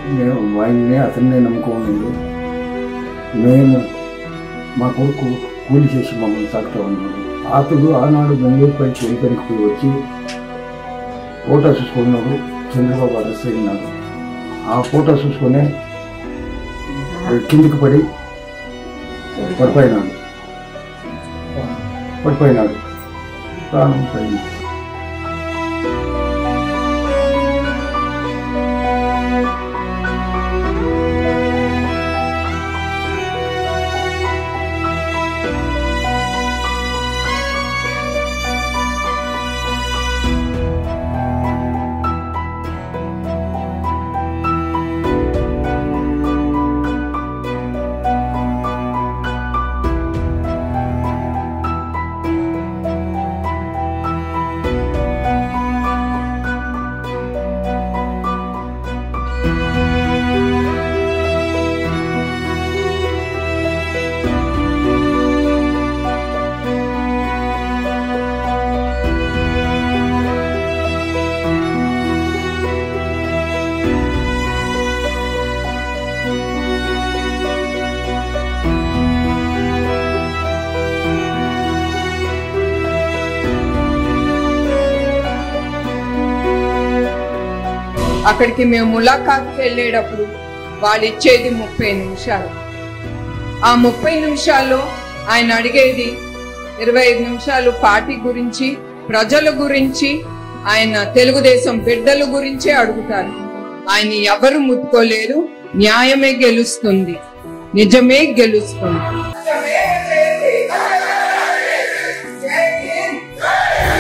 మేము ఆయన్ని అతన్నే నమ్ముకోండి మేము మా కొడుకు కూలి చేసి మమ్మల్ని సాగుతూ ఉన్నాడు అతడు ఆనాడు బెంగళూరు పై కూలి పనికి పోయి వచ్చి ఫోటో చూసుకున్నాడు చంద్రబాబు అరెస్ట్ అయినాడు ఆ ఫోటో చూసుకునే కిందికి పడి పడిపోయినాడు పడిపోయినాడు ప్రాణం పోయింది అక్కడికి మేము ములాఖాత్కి వెళ్ళేటప్పుడు వాళ్ళు ఇచ్చేది ముప్పై నిమిషాలు ఆ ముప్పై నిమిషాల్లో ఆయన అడిగేది ఇరవై ఐదు నిమిషాలు పార్టీ గురించి ప్రజల గురించి ఆయన తెలుగుదేశం బిడ్డల గురించే అడుగుతారు ఆయన ఎవరు ముట్టుకోలేరు న్యాయమే గెలుస్తుంది నిజమే గెలుస్తుంది